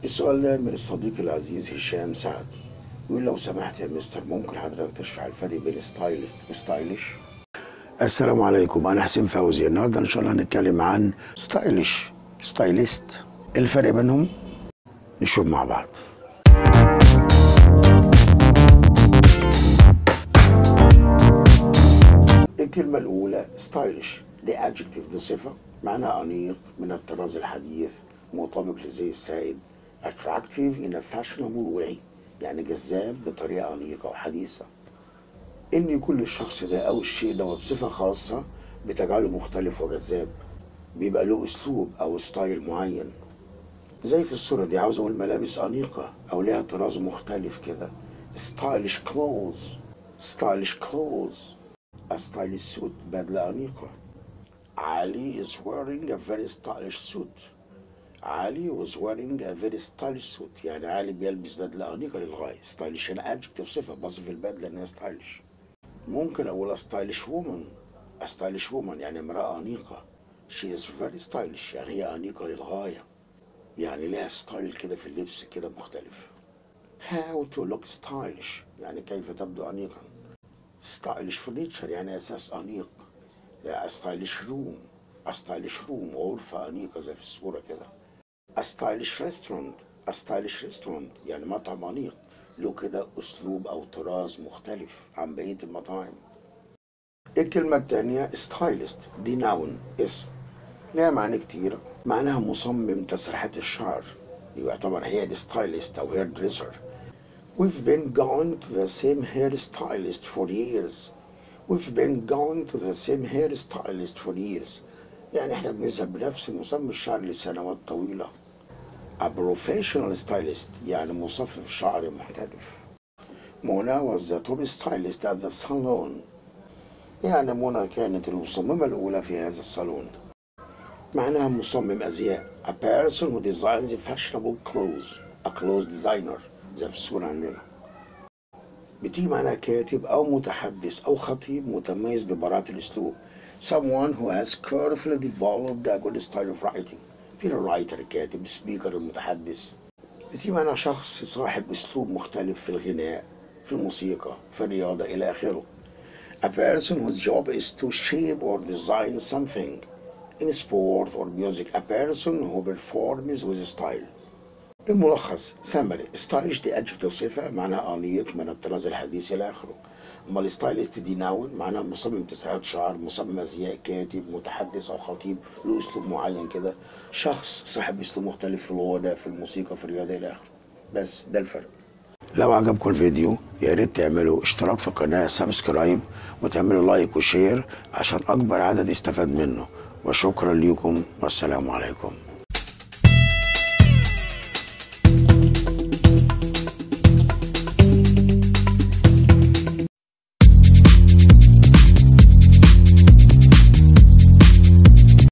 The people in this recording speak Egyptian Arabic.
السؤال ده من الصديق العزيز هشام سعد يقول لو سمحت يا مستر ممكن حضرتك تشرح الفرق بين ستايلست وستايلش السلام عليكم انا حسين فوزي النهارده ان شاء الله هنتكلم عن ستايلش ستايلست الفرق بينهم نشوف مع بعض الكلمة الأولى ستايلش دي adjective دي صفة معناها أنيق من الطراز الحديث مطابق للزي السائد attractive in a fashionable way يعني جذاب بطريقة أنيقة وحديثة إن يكون للشخص ده أو الشيء دوت صفة خاصة بتجعله مختلف وجذاب بيبقى له أسلوب أو ستايل معين زي في الصورة دي عاوز أقول ملابس أنيقة أو ليها طراز مختلف كده stylish clothes stylish clothes a stylish suit بدلة أنيقة Ali is wearing a very stylish suit علي was wearing a very stylish suit يعني علي بيلبس بدلة أنيقة للغاية stylish هنا adjective صفة بصف البدلة إنها stylish ممكن أقول a stylish woman a stylish woman يعني امرأة أنيقة she is very stylish يعني هي أنيقة للغاية يعني لها ستايل كده في اللبس كده مختلف how to look stylish يعني كيف تبدو أنيقا stylish furniture يعني أساس أنيق لا stylish room a stylish room غرفة أنيقة زي في الصورة كده a stylish restaurant a stylish restaurant يعني مطعم أنيق له كده أسلوب أو طراز مختلف عن بقية المطاعم الكلمة التانية stylist دي ناون اسم لها معاني كتيرة معناها مصمم تسريحات الشعر يعتبر هي ستايلست أو هير دريسر We've been going to the same hairstylist for years. We've been going to the same hairstylist for years. يعني احنا بنذهب لنفس مصمم الشعر لسنوات طويلة. A professional stylist يعني مصفف شعر محترف. منى was the top stylist at the salon. يعني منى كانت المصممة الأولى في هذا الصالون. معناها مصمم أزياء. A person who designs fashionable clothes. A clothes designer. زي في الصورة عندنا بتيجي معناها كاتب أو متحدث أو خطيب متميز ببراعة الأسلوب someone who has carefully developed a good style of writing في الرايتر الكاتب سبيكر المتحدث بتيجي معناها شخص صاحب أسلوب مختلف في الغناء في الموسيقى في الرياضة إلى آخره A person whose job is to shape or design something in sport or music a person who performs with style الملخص سمري ستايلش دي ادجكتيف صفة معناها أنيق من الطراز الحديث إلى آخره أما الستايلست دي ناون معناها مصمم تسريحات شعر مصمم أزياء كاتب متحدث أو خطيب له أسلوب معين كده شخص صاحب أسلوب مختلف في الغناء في الموسيقى في الرياضة إلى آخره بس ده الفرق لو عجبكم الفيديو يا ريت تعملوا اشتراك في القناة سبسكرايب وتعملوا لايك وشير عشان أكبر عدد يستفاد منه وشكرا لكم والسلام عليكم